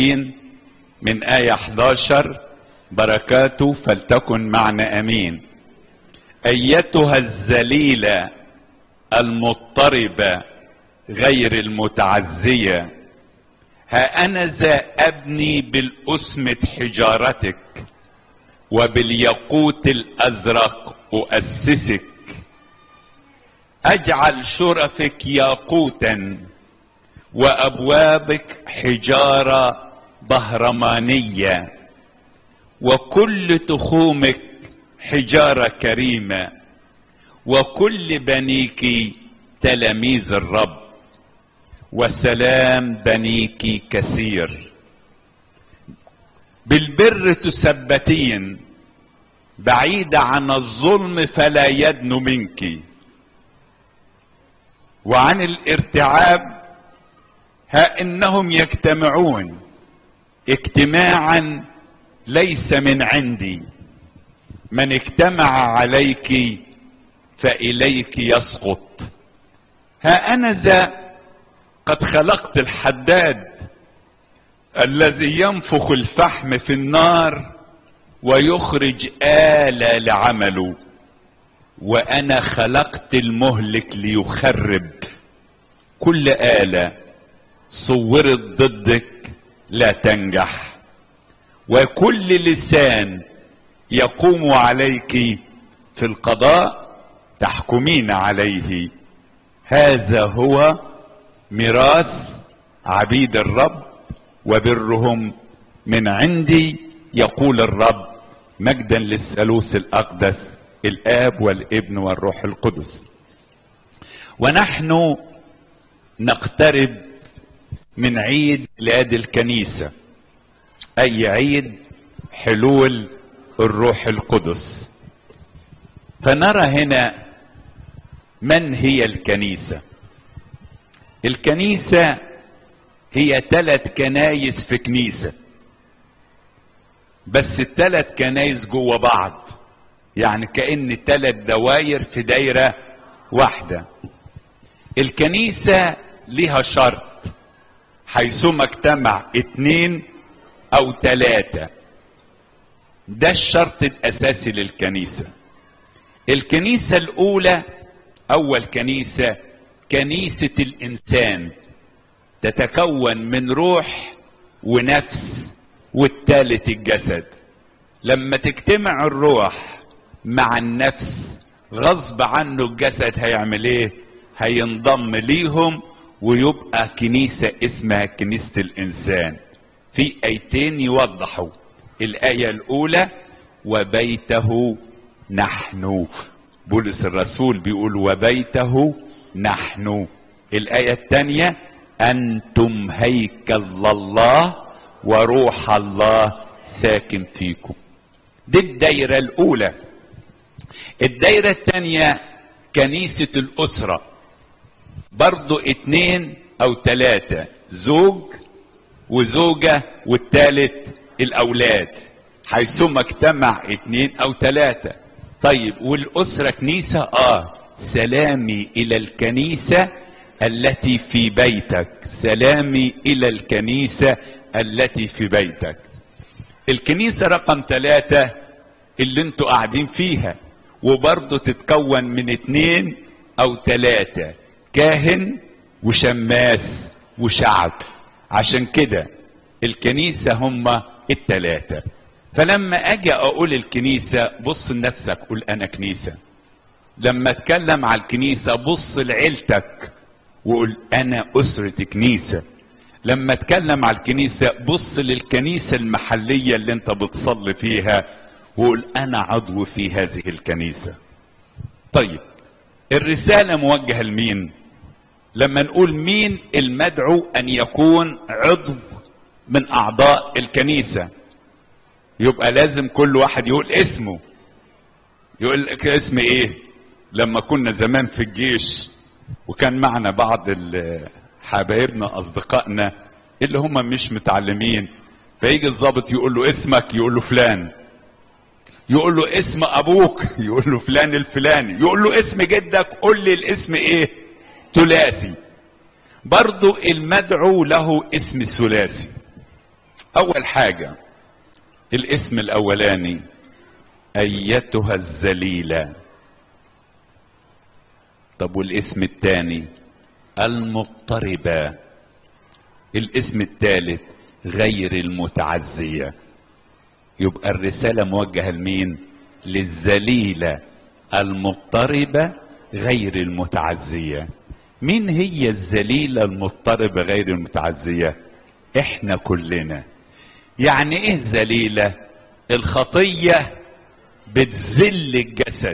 من آية 11 بركاته فلتكن معنا أمين أيتها الذليلة المضطربة غير المتعزية ها أنا ذا أبني بالأسمة حجارتك وبالياقوت الأزرق أؤسسك أجعل شرفك ياقوتا وأبوابك حجارة بهرمانية وكل تخومك حجارة كريمة وكل بنيك تلاميذ الرب وسلام بنيك كثير بالبر تثبتين بعيدة عن الظلم فلا يدن منك وعن الارتعاب ها انهم يجتمعون اجتماعا ليس من عندي من اجتمع عليك فاليك يسقط ها انا ذا قد خلقت الحداد الذي ينفخ الفحم في النار ويخرج آلة لعمله وأنا خلقت المهلك ليخرب كل آلة صورت ضدك لا تنجح وكل لسان يقوم عليك في القضاء تحكمين عليه هذا هو ميراث عبيد الرب وبرهم من عندي يقول الرب مجدا للثالوث الاقدس الاب والابن والروح القدس ونحن نقترب من عيد ميلاد الكنيسه اي عيد حلول الروح القدس فنرى هنا من هي الكنيسه الكنيسه هي ثلاث كنايس في كنيسه بس الثلاث كنايس جوه بعض يعني كأن ثلاث دواير في دايرة واحدة الكنيسة لها شرط حيثما اجتمع اتنين او ثلاثة ده الشرط الاساسي للكنيسة الكنيسة الاولى اول كنيسة كنيسة الانسان تتكون من روح ونفس والتالت الجسد لما تجتمع الروح مع النفس غصب عنه الجسد هيعمل ايه هينضم ليهم ويبقى كنيسة اسمها كنيسة الإنسان في آيتين يوضحوا الآية الأولى وبيته نحن بولس الرسول بيقول وبيته نحن الآية الثانية أنتم هيكل الله وروح الله ساكن فيكم دي الدايرة الأولى الدايرة الثانية كنيسة الأسرة برضو اتنين أو ثلاثة زوج وزوجة والثالث الأولاد حيثما اجتمع اتنين أو ثلاثة طيب والأسرة كنيسة آه سلامي إلى الكنيسة التي في بيتك سلامي إلى الكنيسة التي في بيتك الكنيسة رقم ثلاثة اللي انتوا قاعدين فيها وبرضه تتكون من اتنين او ثلاثة كاهن وشماس وشعب عشان كده الكنيسة هم التلاتة فلما اجي اقول الكنيسة بص لنفسك قول انا كنيسة لما اتكلم على الكنيسة بص لعيلتك وقول انا اسرة كنيسة لما اتكلم على الكنيسة بص للكنيسة المحلية اللي انت بتصلي فيها وقول انا عضو في هذه الكنيسة طيب الرسالة موجهة لمين لما نقول مين المدعو ان يكون عضو من اعضاء الكنيسة يبقى لازم كل واحد يقول اسمه يقول لك اسم ايه لما كنا زمان في الجيش وكان معنا بعض حبايبنا اصدقائنا اللي هم مش متعلمين فيجي الضابط يقول له اسمك يقول له فلان يقول له اسم ابوك يقول له فلان الفلاني يقول له اسم جدك قول لي الاسم ايه ثلاثي برضو المدعو له اسم ثلاثي اول حاجه الاسم الاولاني ايتها الذليله طب والاسم الثاني المضطربه الاسم الثالث غير المتعزيه يبقى الرساله موجهه لمين للذليله المضطربه غير المتعزيه مين هي الذليله المضطربه غير المتعزيه احنا كلنا يعني ايه ذليله الخطيه بتذل الجسد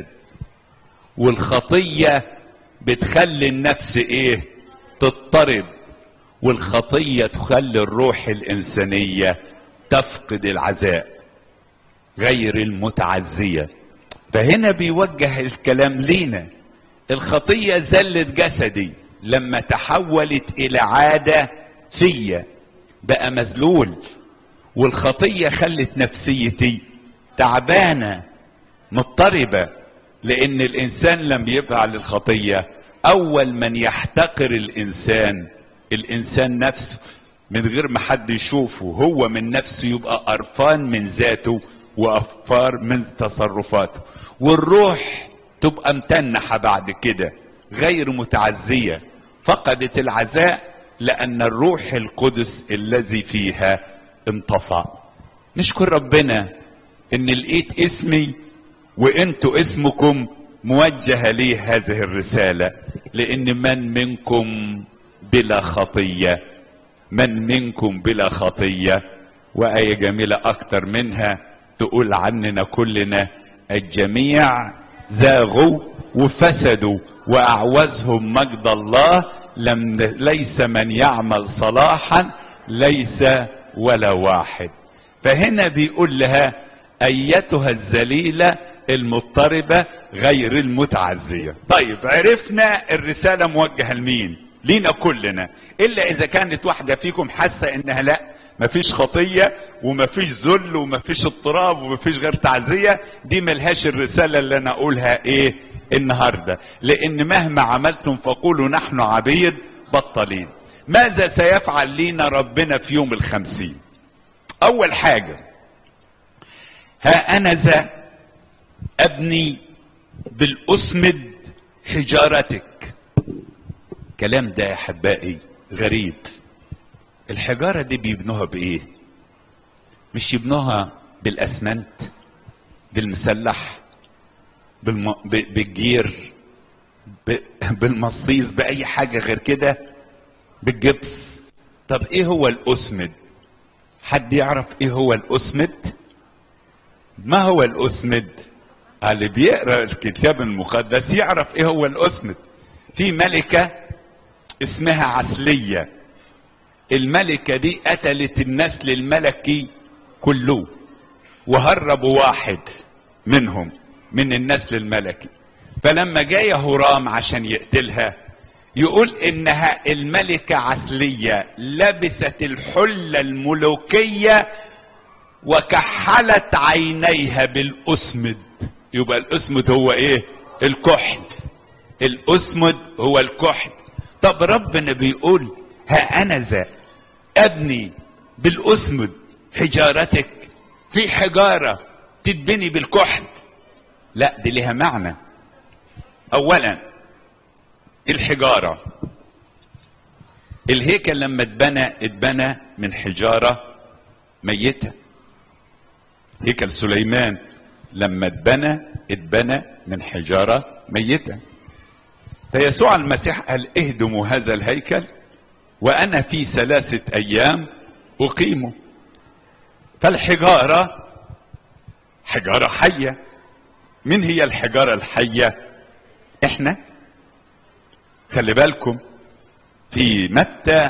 والخطيه بتخلي النفس ايه تضطرب والخطيه تخلي الروح الانسانيه تفقد العزاء غير المتعزيه فهنا بيوجه الكلام لينا الخطيه زلت جسدي لما تحولت الى عاده فيا بقى مذلول والخطيه خلت نفسيتي تعبانه مضطربه لان الانسان لما يفعل الخطيه اول من يحتقر الانسان الانسان نفسه من غير ما حد يشوفه هو من نفسه يبقى قرفان من ذاته وافار من تصرفاته والروح تبقى متنحه بعد كده غير متعزيه فقدت العزاء لان الروح القدس الذي فيها انطفى نشكر ربنا ان لقيت اسمي وانتوا اسمكم موجهه لي هذه الرساله لان من منكم بلا خطيه من منكم بلا خطيه وايه جميله اكتر منها تقول عننا كلنا الجميع زاغوا وفسدوا واعوزهم مجد الله لم ليس من يعمل صلاحا ليس ولا واحد فهنا بيقول لها ايتها الذليله المضطربه غير المتعزيه طيب عرفنا الرساله موجهه لمين لينا كلنا الا اذا كانت واحده فيكم حاسه انها لا مفيش خطيه ومفيش ذل ومفيش اضطراب ومفيش غير تعزيه دي ملهاش الرساله اللي انا اقولها ايه النهارده لان مهما عملتم فقولوا نحن عبيد بطلين ماذا سيفعل لينا ربنا في يوم الخمسين اول حاجه ها انا ذا ابني بالاسمد حجارتك كلام ده يا احبائي غريب الحجاره دي بيبنوها بايه مش يبنوها بالاسمنت بالمسلح بالم... ب... بالجير ب... بالمصيص باي حاجه غير كده بالجبس طب ايه هو الاسمد حد يعرف ايه هو الاسمد ما هو الاسمد اللي بيقرا الكتاب المقدس يعرف ايه هو الاسمد في ملكه اسمها عسليه الملكه دي قتلت النسل الملكي كله وهربوا واحد منهم من النسل الملكي فلما جاء هرام عشان يقتلها يقول انها الملكه عسليه لبست الحله الملوكيه وكحلت عينيها بالاسمد يبقى الاسمد هو ايه الكحل الاسمد هو الكحل طب ربنا بيقول ها انا ذا ابني بالاسمد حجارتك في حجاره تتبني بالكحل لا دي لها معنى اولا الحجاره الهيكل لما اتبنى اتبنى من حجاره ميته هيكل سليمان لما اتبنى اتبنى من حجاره ميته فيسوع المسيح قال اهدموا هذا الهيكل وانا في ثلاثه ايام اقيمه فالحجاره حجاره حيه من هي الحجاره الحيه احنا خلي بالكم في متى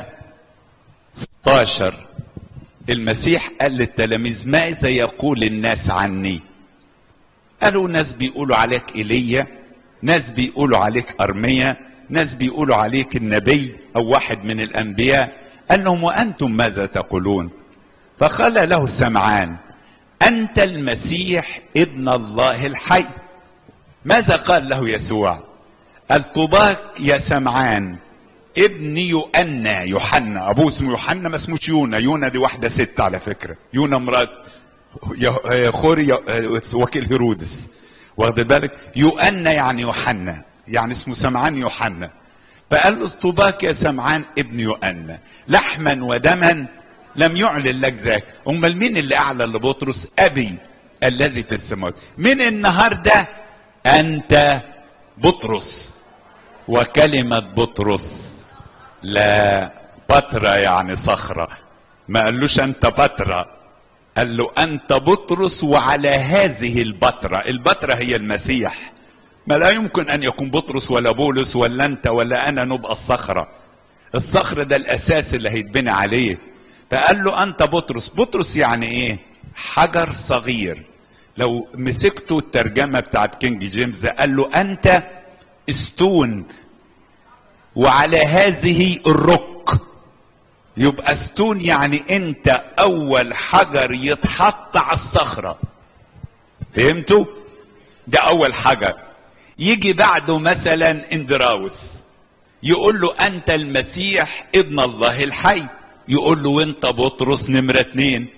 16 المسيح قال للتلاميذ ماذا يقول الناس عني قالوا ناس بيقولوا عليك ايليا ناس بيقولوا عليك ارميا ناس بيقولوا عليك النبي او واحد من الانبياء قال لهم وانتم ماذا تقولون فقال له سمعان انت المسيح ابن الله الحي ماذا قال له يسوع قال طوباك يا سمعان ابن يؤنى يوحنا ابوه اسمه يوحنا ما اسموش يونا يونا دي واحده ست على فكره يونا مرات يه- خوري يه- وكيل هيرودس واخد بالك يؤنى يعني يوحنا يعني اسمه سمعان يوحنا فقال له طوباك يا سمعان ابن يؤنى لحما ودما لم يعلن لك ذاك امال مين اللي اعلن لبطرس ابي الذي في السماوات من النهارده انت بطرس وكلمه بطرس لا بطرة يعني صخرة ما قالوش انت بطرة قال له انت بطرس وعلى هذه البطرة البطرة هي المسيح ما لا يمكن ان يكون بطرس ولا بولس ولا انت ولا انا نبقى الصخرة الصخر ده الاساس اللي هيتبني عليه فقال له انت بطرس بطرس يعني ايه حجر صغير لو مسكتوا الترجمة بتاعت كينج جيمس قال له انت استون وعلى هذه الرك يبقى ستون يعني انت اول حجر يتحط على الصخرة فهمتوا ده اول حجر يجي بعده مثلا اندراوس يقول له انت المسيح ابن الله الحي يقول له وانت بطرس نمرة اتنين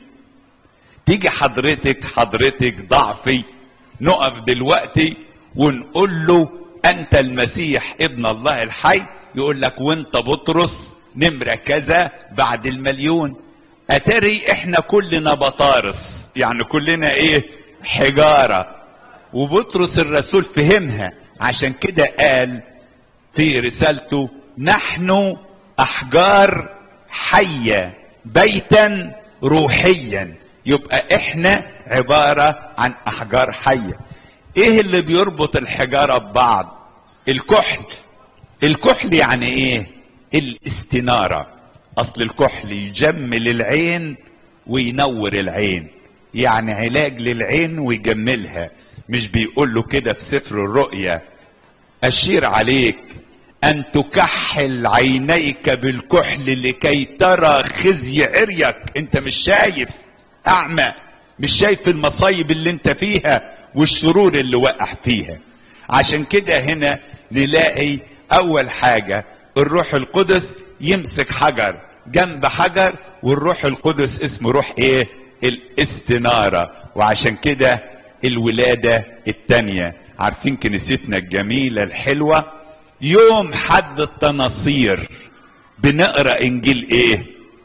تيجي حضرتك حضرتك ضعفي نقف دلوقتي ونقول له انت المسيح ابن الله الحي يقول لك وانت بطرس نمرة كذا بعد المليون اتري احنا كلنا بطارس يعني كلنا ايه حجارة وبطرس الرسول فهمها عشان كده قال في رسالته نحن احجار حية بيتا روحيا يبقى احنا عبارة عن احجار حية ايه اللي بيربط الحجارة ببعض الكحل الكحل يعني ايه الاستنارة اصل الكحل يجمل العين وينور العين يعني علاج للعين ويجملها مش بيقول له كده في سفر الرؤيا اشير عليك ان تكحل عينيك بالكحل لكي ترى خزي عريك انت مش شايف اعمى مش شايف المصايب اللي انت فيها والشرور اللي وقع فيها عشان كده هنا نلاقي اول حاجة الروح القدس يمسك حجر جنب حجر والروح القدس اسمه روح ايه الاستنارة وعشان كده الولادة التانية عارفين كنيستنا الجميلة الحلوة يوم حد التناصير بنقرا انجيل ايه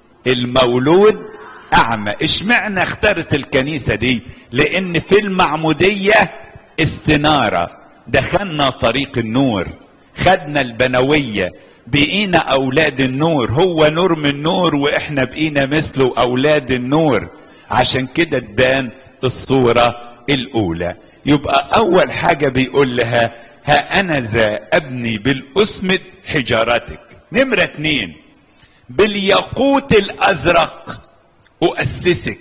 المولود اعمى اشمعنى اختارت الكنيسه دي لان في المعموديه استناره دخلنا طريق النور خدنا البنويه بقينا اولاد النور هو نور من نور واحنا بقينا مثله اولاد النور عشان كده تبان الصوره الاولى يبقى اول حاجه بيقول لها ها انا ذا ابني بالاسمد حجارتك نمره اتنين بالياقوت الازرق أؤسسك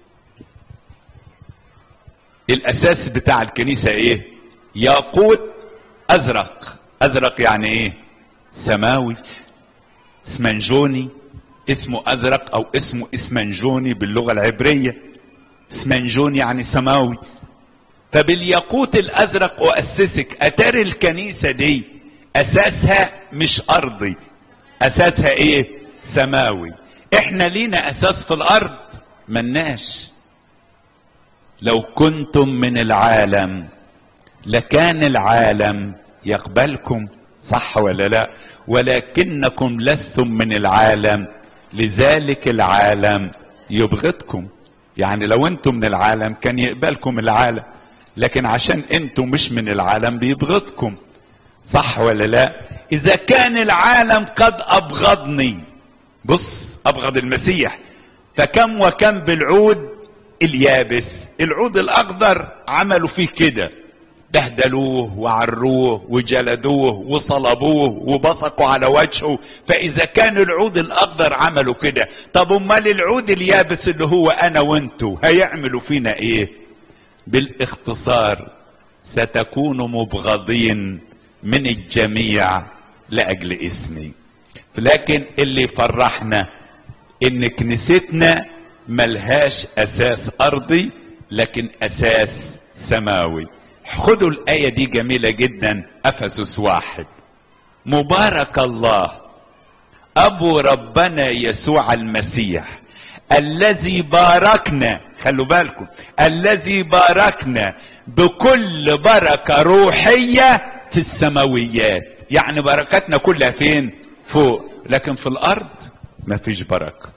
الأساس بتاع الكنيسة إيه؟ ياقوت أزرق أزرق يعني إيه؟ سماوي اسمنجوني اسمه أزرق أو اسمه اسمنجوني باللغة العبرية اسمنجوني يعني سماوي فبالياقوت الأزرق أؤسسك أتاري الكنيسة دي أساسها مش أرضي أساسها إيه؟ سماوي احنا لينا اساس في الارض مناش لو كنتم من العالم لكان العالم يقبلكم صح ولا لا ولكنكم لستم من العالم لذلك العالم يبغضكم يعني لو انتم من العالم كان يقبلكم العالم لكن عشان انتم مش من العالم بيبغضكم صح ولا لا اذا كان العالم قد ابغضني بص ابغض المسيح فكم وكم بالعود اليابس العود الاخضر عملوا فيه كده بهدلوه وعروه وجلدوه وصلبوه وبصقوا على وجهه فاذا كان العود الاخضر عملوا كده طب امال العود اليابس اللي هو انا وانتو هيعملوا فينا ايه بالاختصار ستكونوا مبغضين من الجميع لاجل اسمي لكن اللي فرحنا ان كنيستنا ملهاش اساس ارضي لكن اساس سماوي خدوا الايه دي جميله جدا افسس واحد مبارك الله ابو ربنا يسوع المسيح الذي باركنا خلوا بالكم الذي باركنا بكل بركه روحيه في السماويات يعني بركاتنا كلها فين فوق لكن في الارض ما فيش بركه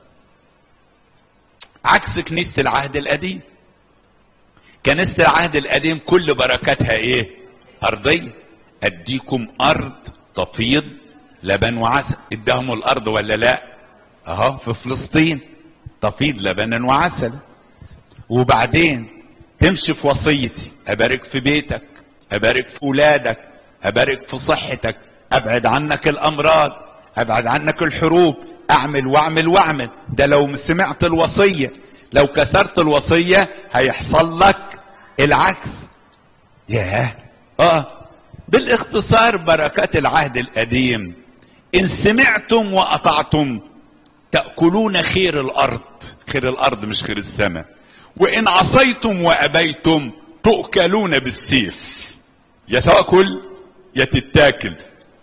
عكس كنيسه العهد القديم كنيسه العهد القديم كل بركاتها ايه ارضيه اديكم ارض تفيض لبن وعسل اداهم الارض ولا لا اهو في فلسطين تفيض لبنا وعسل وبعدين تمشي في وصيتي ابارك في بيتك ابارك في ولادك ابارك في صحتك ابعد عنك الامراض ابعد عنك الحروب اعمل واعمل واعمل ده لو سمعت الوصيه لو كسرت الوصيه هيحصل لك العكس ياه اه بالاختصار بركات العهد القديم ان سمعتم واطعتم تاكلون خير الارض خير الارض مش خير السماء وان عصيتم وابيتم تؤكلون بالسيف يا تاكل يا تتاكل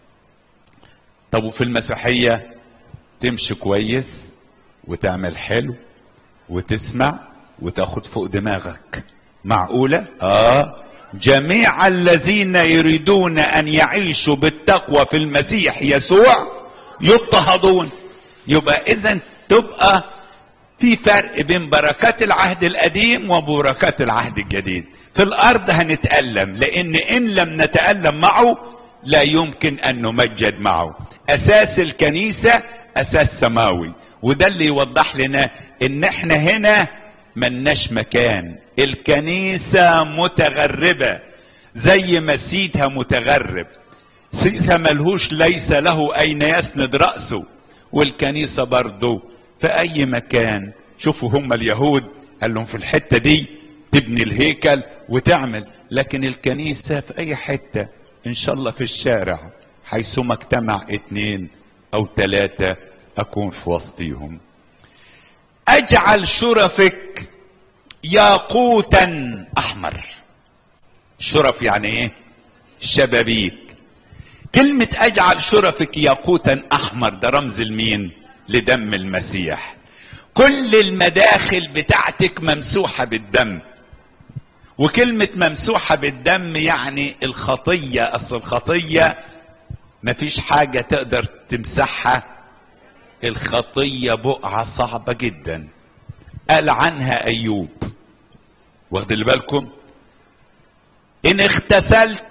طب وفي المسيحيه تمشي كويس وتعمل حلو وتسمع وتاخد فوق دماغك معقوله اه جميع الذين يريدون ان يعيشوا بالتقوى في المسيح يسوع يضطهدون يبقى اذا تبقى في فرق بين بركات العهد القديم وبركات العهد الجديد في الارض هنتالم لان ان لم نتالم معه لا يمكن ان نمجد معه اساس الكنيسه اساس سماوي وده اللي يوضح لنا ان احنا هنا ملناش مكان الكنيسة متغربة زي ما سيدها متغرب سيدها ملهوش ليس له أين يسند رأسه والكنيسة برضه في أي مكان شوفوا هم اليهود قال لهم في الحتة دي تبني الهيكل وتعمل لكن الكنيسة في أي حتة إن شاء الله في الشارع حيثما اجتمع اتنين أو ثلاثة أكون في وسطيهم أجعل شرفك ياقوتا احمر شرف يعني ايه شبابيك كلمة اجعل شرفك ياقوتا احمر ده رمز المين لدم المسيح كل المداخل بتاعتك ممسوحة بالدم وكلمة ممسوحة بالدم يعني الخطية اصل الخطية مفيش حاجة تقدر تمسحها الخطية بقعة صعبة جدا قال عنها ايوب واخد بالكم ان اغتسلت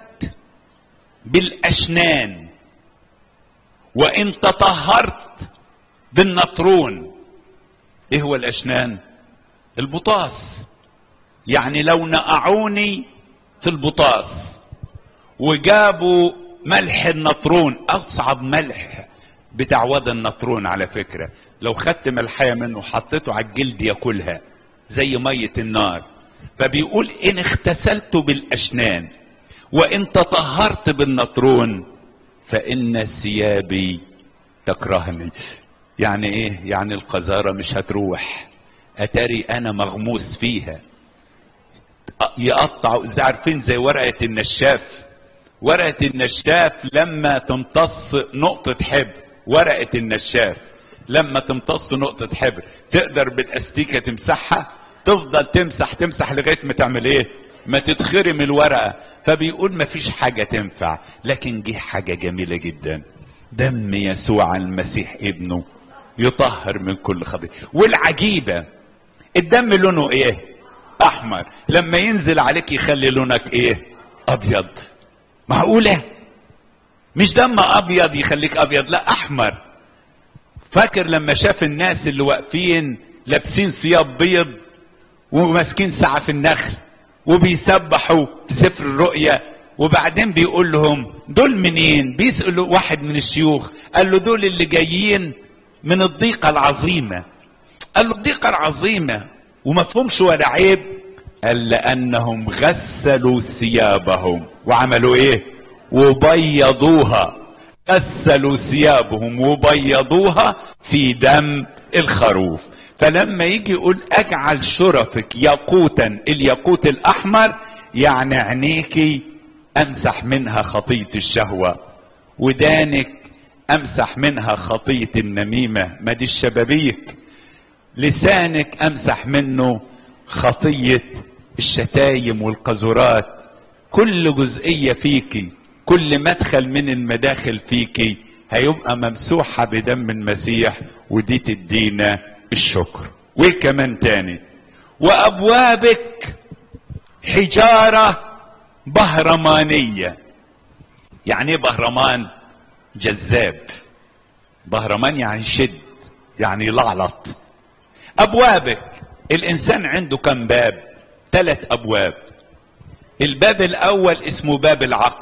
بالاشنان وان تطهرت بالنطرون ايه هو الاشنان البطاس يعني لو نقعوني في البطاس وجابوا ملح النطرون اصعب ملح بتاع واد النطرون على فكره لو خدت ملحيه منه وحطيته على الجلد ياكلها زي ميه النار فبيقول ان اغتسلت بالاشنان وان تطهرت بالنطرون فان ثيابي تكرهني يعني ايه يعني القذاره مش هتروح اتاري انا مغموس فيها يقطع زي عارفين زي ورقه النشاف ورقه النشاف لما تمتص نقطه حبر ورقه النشاف لما تمتص نقطه حبر تقدر بالاستيكه تمسحها تفضل تمسح تمسح لغايه ما تعمل ايه ما تتخرم الورقه فبيقول ما فيش حاجه تنفع لكن جه حاجه جميله جدا دم يسوع المسيح ابنه يطهر من كل خطيه والعجيبه الدم لونه ايه احمر لما ينزل عليك يخلي لونك ايه ابيض معقوله مش دم ابيض يخليك ابيض لا احمر فاكر لما شاف الناس اللي واقفين لابسين ثياب بيض وماسكين ساعة في النخل وبيسبحوا في سفر الرؤيا وبعدين بيقول لهم دول منين بيسألوا واحد من الشيوخ قال له دول اللي جايين من الضيقة العظيمة قال له الضيقة العظيمة وما فهمش ولا عيب قال لأنهم غسلوا ثيابهم وعملوا ايه وبيضوها غسلوا ثيابهم وبيضوها في دم الخروف فلما يجي يقول اجعل شرفك ياقوتا الياقوت الاحمر يعني عينيكي امسح منها خطيه الشهوه ودانك امسح منها خطيه النميمه ما دي الشبابيك لسانك امسح منه خطيه الشتايم والقذورات كل جزئيه فيكي كل مدخل من المداخل فيكي هيبقى ممسوحه بدم المسيح ودي تدينا الشكر وكمان تاني وابوابك حجاره بهرمانيه يعني ايه بهرمان جذاب بهرمان يعني شد يعني لعلط ابوابك الانسان عنده كم باب ثلاث ابواب الباب الاول اسمه باب العقل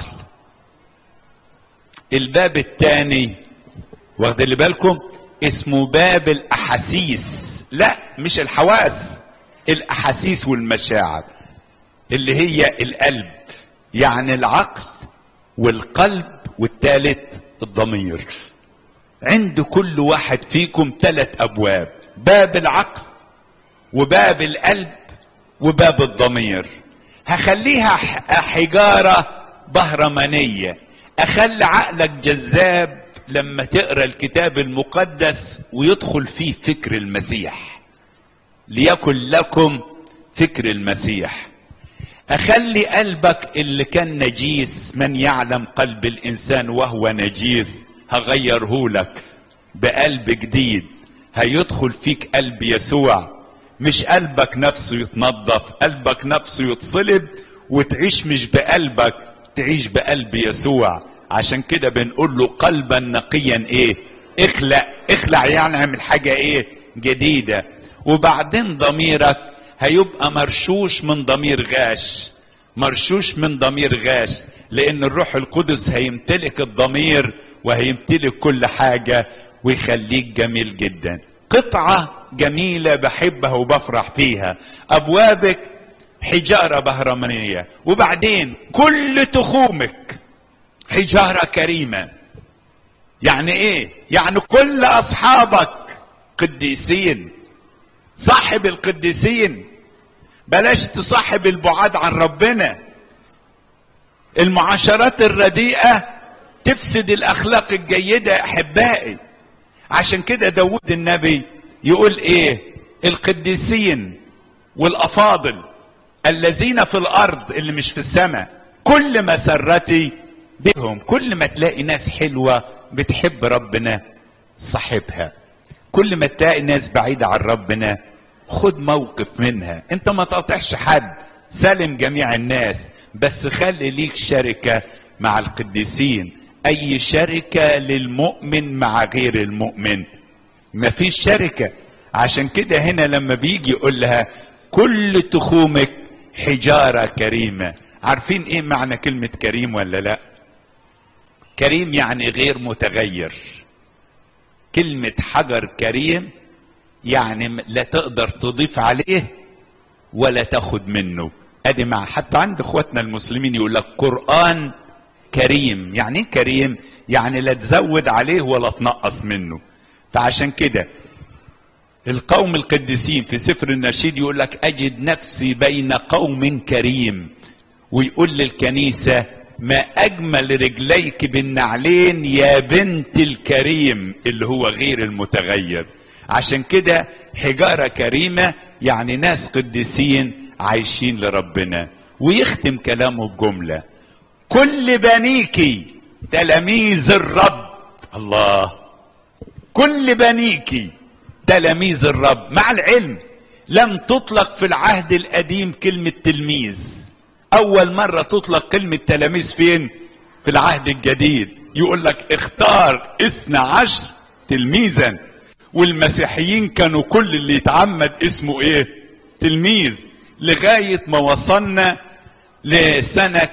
الباب الثاني واخد اللي بالكم اسمه باب الاحاسيس لا مش الحواس الاحاسيس والمشاعر اللي هي القلب يعني العقل والقلب والثالث الضمير عند كل واحد فيكم ثلاث ابواب باب العقل وباب القلب وباب الضمير هخليها حجاره بهرمانيه اخلي عقلك جذاب لما تقرا الكتاب المقدس ويدخل فيه فكر المسيح ليكن لكم فكر المسيح اخلي قلبك اللي كان نجيس من يعلم قلب الانسان وهو نجيس هغيره لك بقلب جديد هيدخل فيك قلب يسوع مش قلبك نفسه يتنظف قلبك نفسه يتصلب وتعيش مش بقلبك تعيش بقلب يسوع عشان كده بنقول له قلبا نقيا ايه اخلق اخلع يعني اعمل حاجة ايه جديدة وبعدين ضميرك هيبقى مرشوش من ضمير غاش مرشوش من ضمير غاش لان الروح القدس هيمتلك الضمير وهيمتلك كل حاجة ويخليك جميل جدا قطعة جميلة بحبها وبفرح فيها ابوابك حجارة بهرمانية وبعدين كل تخومك حجارة كريمة يعني ايه يعني كل اصحابك قديسين صاحب القديسين بلاش تصاحب البعاد عن ربنا المعاشرات الرديئة تفسد الاخلاق الجيدة يا احبائي عشان كده داود النبي يقول ايه القديسين والافاضل الذين في الارض اللي مش في السماء كل مسرتي بهم كل ما تلاقي ناس حلوة بتحب ربنا صاحبها كل ما تلاقي ناس بعيدة عن ربنا خد موقف منها انت ما تقطعش حد سلم جميع الناس بس خلي ليك شركة مع القديسين اي شركة للمؤمن مع غير المؤمن مفيش شركة عشان كده هنا لما بيجي يقول لها كل تخومك حجارة كريمة عارفين ايه معنى كلمة كريم ولا لا كريم يعني غير متغير كلمة حجر كريم يعني لا تقدر تضيف عليه ولا تاخد منه ادي مع حتى عند اخواتنا المسلمين يقول لك قرآن كريم يعني ايه كريم يعني لا تزود عليه ولا تنقص منه فعشان كده القوم القديسين في سفر النشيد يقول لك اجد نفسي بين قوم كريم ويقول للكنيسه ما اجمل رجليك بالنعلين يا بنت الكريم اللي هو غير المتغير عشان كده حجاره كريمه يعني ناس قديسين عايشين لربنا ويختم كلامه بجمله كل بنيكي تلاميذ الرب الله كل بنيكي تلاميذ الرب مع العلم لم تطلق في العهد القديم كلمه تلميذ اول مرة تطلق كلمة تلاميذ فين في العهد الجديد يقول لك اختار اثنى عشر تلميذا والمسيحيين كانوا كل اللي يتعمد اسمه ايه تلميذ لغاية ما وصلنا لسنة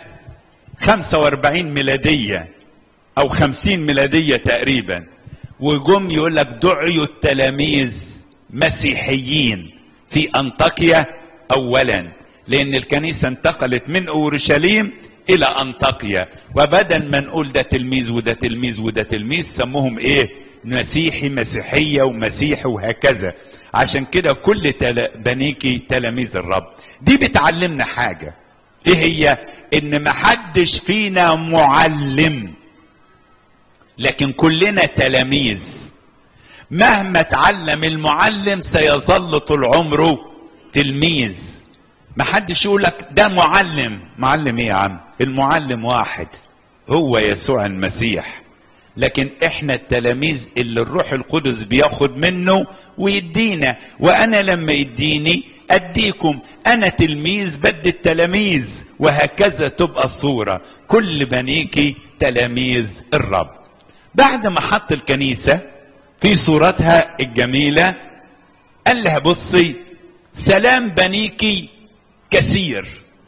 45 ميلادية او 50 ميلادية تقريبا وجم يقول لك دعيوا التلاميذ مسيحيين في انطاكيا اولا لان الكنيسه انتقلت من اورشليم الى انطاكيا وبدل ما نقول ده تلميذ وده تلميذ وده تلميذ سموهم ايه مسيحي مسيحيه ومسيحي وهكذا عشان كده كل تل... بنيكي تلاميذ الرب دي بتعلمنا حاجه ايه هي ان محدش فينا معلم لكن كلنا تلاميذ مهما تعلم المعلم سيظل طول عمره تلميذ ما حدش يقول لك ده معلم معلم ايه يا عم المعلم واحد هو يسوع المسيح لكن احنا التلاميذ اللي الروح القدس بياخد منه ويدينا وانا لما يديني اديكم انا تلميذ بدي التلاميذ وهكذا تبقى الصورة كل بنيكي تلاميذ الرب بعد ما حط الكنيسة في صورتها الجميلة قال لها بصي سلام بنيكي كثير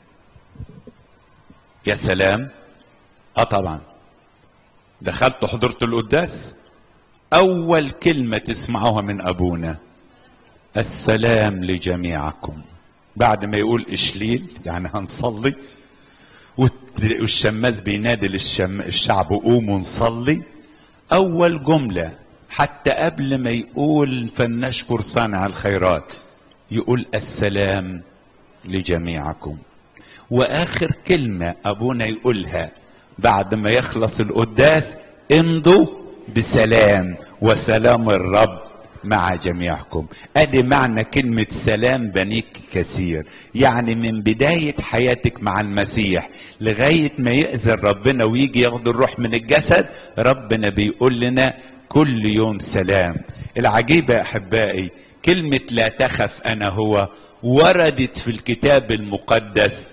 يا سلام اه طبعا دخلت حضرت القداس اول كلمة تسمعوها من ابونا السلام لجميعكم بعد ما يقول اشليل يعني هنصلي والشماس بينادي للشم الشعب قوموا نصلي اول جمله حتى قبل ما يقول فلنشكر صانع الخيرات يقول السلام لجميعكم واخر كلمه ابونا يقولها بعد ما يخلص القداس امضوا بسلام وسلام الرب مع جميعكم ادي معنى كلمة سلام بنيك كثير يعني من بداية حياتك مع المسيح لغاية ما يأذن ربنا ويجي ياخد الروح من الجسد ربنا بيقول لنا كل يوم سلام العجيبة يا أحبائي كلمة لا تخف أنا هو وردت في الكتاب المقدس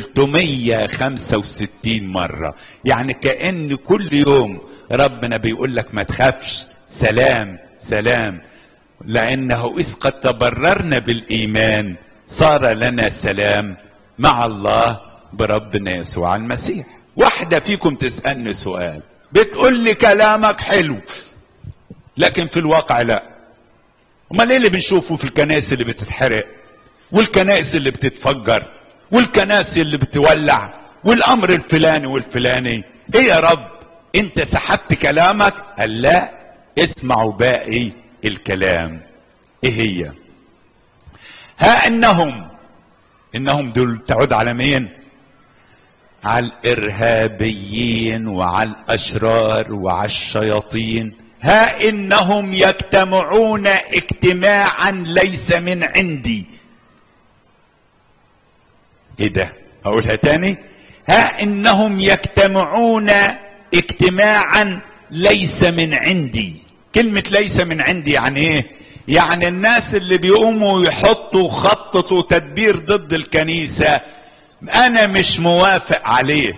365 مرة يعني كأن كل يوم ربنا بيقول لك ما تخافش سلام سلام لأنه إذ قد تبررنا بالإيمان صار لنا سلام مع الله بربنا يسوع المسيح واحدة فيكم تسألني سؤال بتقول لي كلامك حلو لكن في الواقع لا امال ايه اللي بنشوفه في الكنائس اللي بتتحرق والكنائس اللي بتتفجر والكنائس اللي بتولع والامر الفلاني والفلاني ايه يا رب انت سحبت كلامك قال لا اسمعوا باقي الكلام ايه هي ها انهم انهم دول تعود على مين على الارهابيين وعلى الاشرار وعلى الشياطين ها انهم يجتمعون اجتماعا ليس من عندي ايه ده اقولها تاني ها انهم يجتمعون اجتماعا ليس من عندي كلمة ليس من عندي يعني ايه يعني الناس اللي بيقوموا يحطوا خططوا تدبير ضد الكنيسة انا مش موافق عليه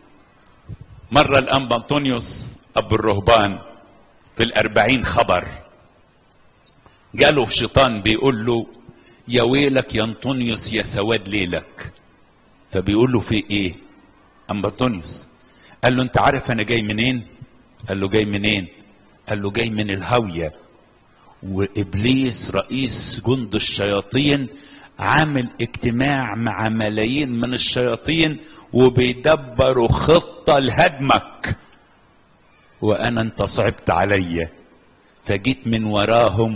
مرة الانبا انطونيوس ابو الرهبان في الاربعين خبر جاله شيطان بيقول له يا ويلك يا انطونيوس يا سواد ليلك فبيقول له في ايه اما انطونيوس قال له انت عارف انا جاي منين قال له جاي منين قال له جاي من الهاوية وابليس رئيس جند الشياطين عامل اجتماع مع ملايين من الشياطين وبيدبروا خطة لهدمك وانا انت صعبت عليا فجيت من وراهم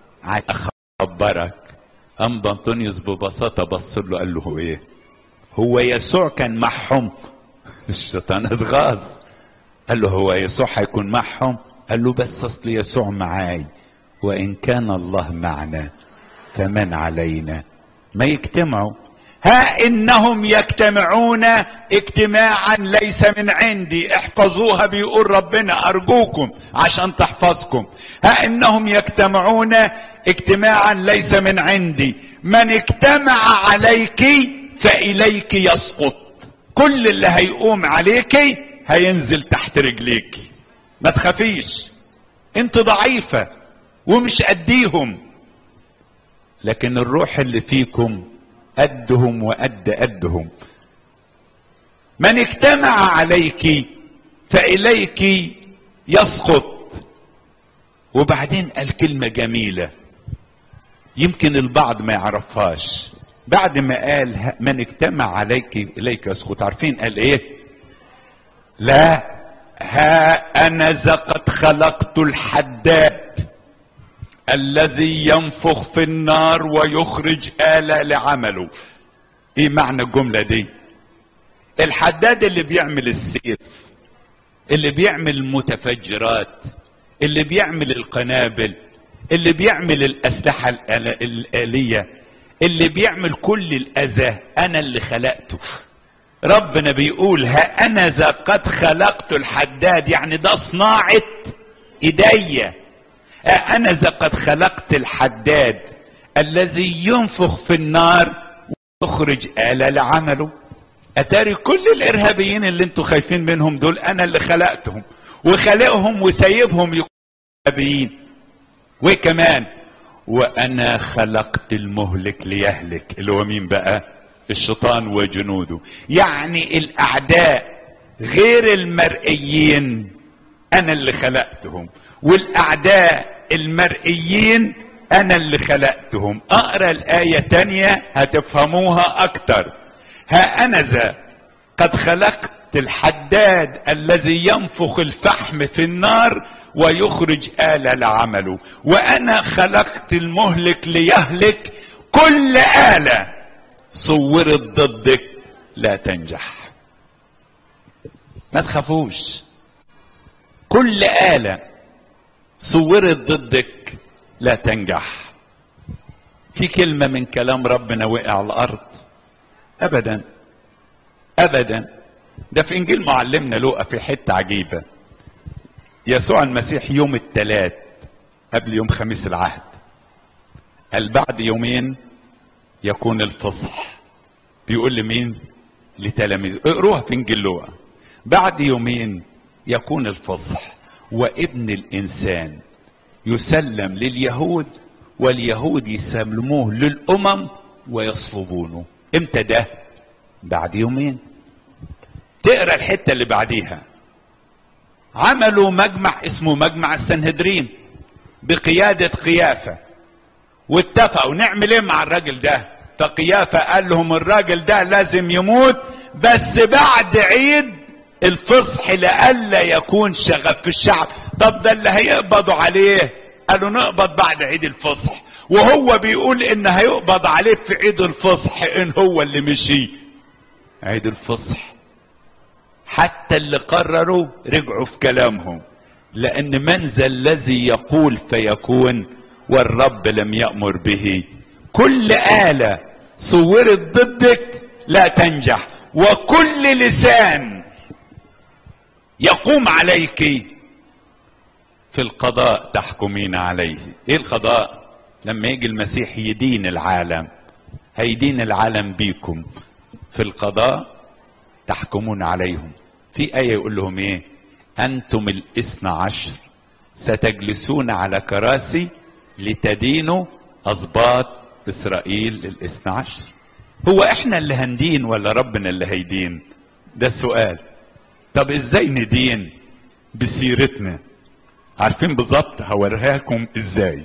اخبرك ام انطونيوس ببساطة بص له قال له ايه هو يسوع كان معهم الشيطان اتغاظ قال له هو يسوع هيكون معهم قال له بس اصل يسوع معاي وان كان الله معنا فمن علينا ما يجتمعوا ها انهم يجتمعون اجتماعا ليس من عندي احفظوها بيقول ربنا ارجوكم عشان تحفظكم ها انهم يجتمعون اجتماعا ليس من عندي من اجتمع عليك فاليك يسقط كل اللي هيقوم عليك هينزل تحت رجليك ما تخافيش انت ضعيفة ومش قديهم لكن الروح اللي فيكم قدهم وقد قدهم من اجتمع عليك فإليك يسقط وبعدين قال كلمة جميلة يمكن البعض ما يعرفهاش بعد ما قال من اجتمع عليك إليك يسقط عارفين قال ايه لا ها انا ذا قد خلقت الحداد الذي ينفخ في النار ويخرج آلة لعمله ايه معنى الجملة دي الحداد اللي بيعمل السيف اللي بيعمل المتفجرات اللي بيعمل القنابل اللي بيعمل الأسلحة الآل- الآلية اللي بيعمل كل الأذى أنا اللي خلقته ربنا بيقول ها أنا ذا قد خلقت الحداد يعني ده صناعة إيديا ها أنا ذا قد خلقت الحداد الذي ينفخ في النار ويخرج آلة لعمله أتاري كل الإرهابيين اللي انتوا خايفين منهم دول أنا اللي خلقتهم وخلقهم وسايبهم يكونوا إرهابيين وكمان وأنا خلقت المهلك ليهلك اللي هو مين بقى الشيطان وجنوده يعني الأعداء غير المرئيين أنا اللي خلقتهم والأعداء المرئيين أنا اللي خلقتهم أقرأ الآية تانية هتفهموها أكتر ها أنا ذا قد خلقت الحداد الذي ينفخ الفحم في النار ويخرج آلة لعمله وأنا خلقت المهلك ليهلك كل آلة صورت ضدك لا تنجح ما تخافوش كل آلة صورت ضدك لا تنجح في كلمة من كلام ربنا وقع على الأرض أبدا أبدا ده في إنجيل معلمنا لوقا في حتة عجيبة يسوع المسيح يوم الثلاث قبل يوم خميس العهد قال بعد يومين يكون الفصح بيقول لمين لتلاميذه اقروها في انجيل لوقا بعد يومين يكون الفصح وابن الانسان يسلم لليهود واليهود يسلموه للامم ويصلبونه امتى ده بعد يومين تقرا الحته اللي بعديها عملوا مجمع اسمه مجمع السنهدرين بقيادة قيافة واتفقوا نعمل ايه مع الراجل ده فقيافة قال لهم الراجل ده لازم يموت بس بعد عيد الفصح لألا يكون شغب في الشعب طب ده اللي هيقبضوا عليه قالوا نقبض بعد عيد الفصح وهو بيقول ان هيقبض عليه في عيد الفصح ان هو اللي مشي عيد الفصح حتى اللي قرروا رجعوا في كلامهم لأن من ذا الذي يقول فيكون والرب لم يأمر به كل آلة صورت ضدك لا تنجح وكل لسان يقوم عليك في القضاء تحكمين عليه ايه القضاء لما يجي المسيح يدين العالم هيدين العالم بيكم في القضاء تحكمون عليهم في آية يقول لهم ايه أنتم الاثنى عشر ستجلسون على كراسي لتدينوا أسباط إسرائيل الاثنى عشر هو احنا اللي هندين ولا ربنا اللي هيدين ده السؤال طب ازاي ندين بسيرتنا عارفين بالظبط هوريها لكم ازاي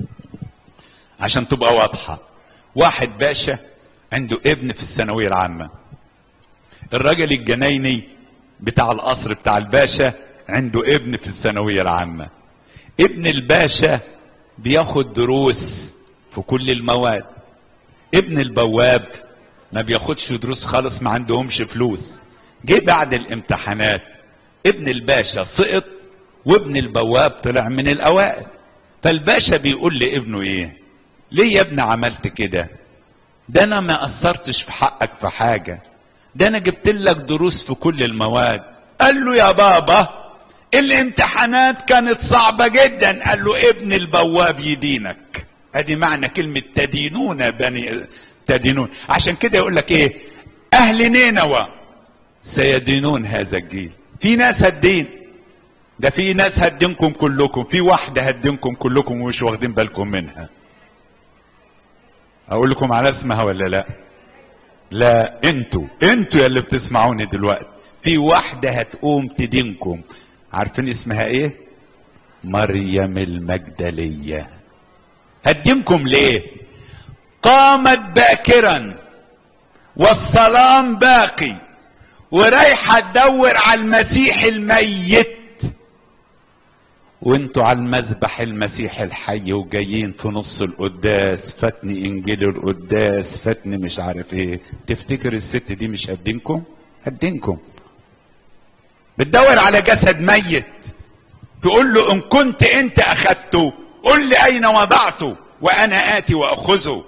عشان تبقى واضحة واحد باشا عنده ابن في الثانوية العامة الراجل الجنايني بتاع القصر بتاع الباشا عنده ابن في الثانوية العامة ابن الباشا بياخد دروس في كل المواد ابن البواب ما بياخدش دروس خالص ما عندهمش فلوس جه بعد الامتحانات ابن الباشا سقط وابن البواب طلع من الاوائل فالباشا بيقول لابنه ايه ليه يا ابني عملت كده ده انا ما قصرتش في حقك في حاجه ده انا جبت لك دروس في كل المواد قال له يا بابا الامتحانات كانت صعبة جدا قال له ابن البواب يدينك ادي معنى كلمة تدينون بني تدينون عشان كده يقول لك ايه اهل نينوى سيدينون هذا الجيل في ناس هتدين ده في ناس هتدينكم كلكم في واحدة هتدينكم كلكم ومش واخدين بالكم منها اقول لكم على اسمها ولا لا لا انتوا انتوا يا اللي بتسمعوني دلوقتي في واحدة هتقوم تدينكم عارفين اسمها ايه مريم المجدلية هدينكم ليه قامت باكرا والصلام باقي ورايحة تدور على المسيح الميت وانتوا على المذبح المسيح الحي وجايين في نص القداس فاتني انجيل القداس فاتني مش عارف ايه تفتكر الست دي مش هدينكم هدينكم بتدور على جسد ميت تقول له ان كنت انت اخذته قل لي اين وضعته وانا اتي واخذه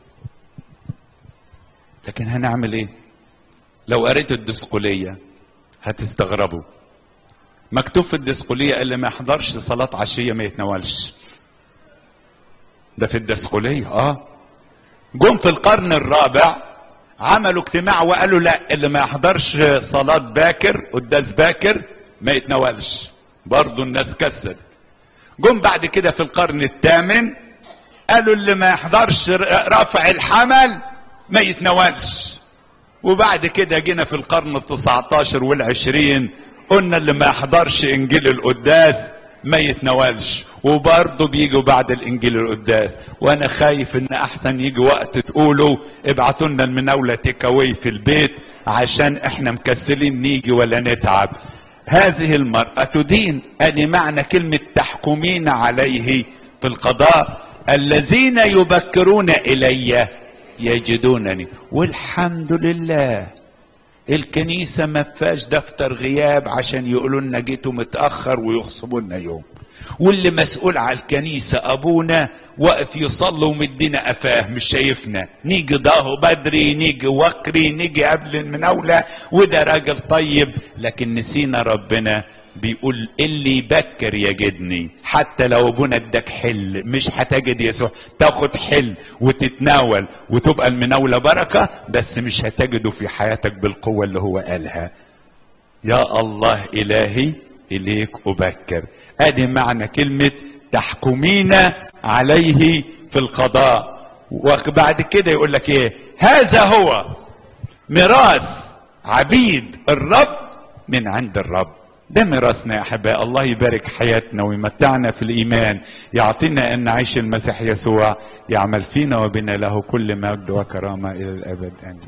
لكن هنعمل ايه لو قريت الدسقليه هتستغربوا مكتوب في الدسقليه اللي ما يحضرش صلاه عشيه ما يتناولش ده في الدسقليه اه جم في القرن الرابع عملوا اجتماع وقالوا لا اللي ما يحضرش صلاة باكر قداس باكر ما يتناولش برضو الناس كسرت جم بعد كده في القرن الثامن قالوا اللي ما يحضرش رفع الحمل ما يتناولش وبعد كده جينا في القرن التسعة عشر والعشرين قلنا اللي ما يحضرش انجيل القداس ما يتناولش وبرضه بيجوا بعد الانجيل القداس وانا خايف ان احسن يجي وقت تقولوا ابعتوا لنا المناوله تيك أواي في البيت عشان احنا مكسلين نيجي ولا نتعب هذه المرأة تدين أدي معنى كلمة تحكمين عليه في القضاء الذين يبكرون إلي يجدونني والحمد لله الكنيسة ما فيهاش دفتر غياب عشان يقولوا لنا جيتوا متأخر ويخصموا لنا يوم واللي مسؤول على الكنيسة أبونا واقف يصلي ومدينا قفاه مش شايفنا نيجي ضاهو بدري نيجي وقري نيجي قبل المناولة وده راجل طيب لكن نسينا ربنا بيقول اللي يبكر يجدني حتى لو ابونا اداك حل مش هتجد يسوع تاخد حل وتتناول وتبقى المناولة بركة بس مش هتجده في حياتك بالقوة اللي هو قالها يا الله إلهي إليك أبكر ادي معنى كلمة تحكمين عليه في القضاء وبعد كده يقول لك ايه هذا هو ميراث عبيد الرب من عند الرب ده ميراثنا يا احباء الله يبارك حياتنا ويمتعنا في الايمان يعطينا ان نعيش المسيح يسوع يعمل فينا وبنا له كل مجد وكرامه الى الابد امين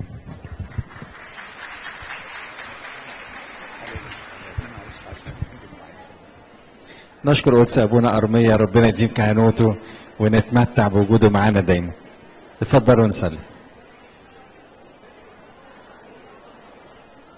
نشكر قدس ابونا ارميه ربنا يديم كهنوته ونتمتع بوجوده معانا دايما اتفضلوا نصلي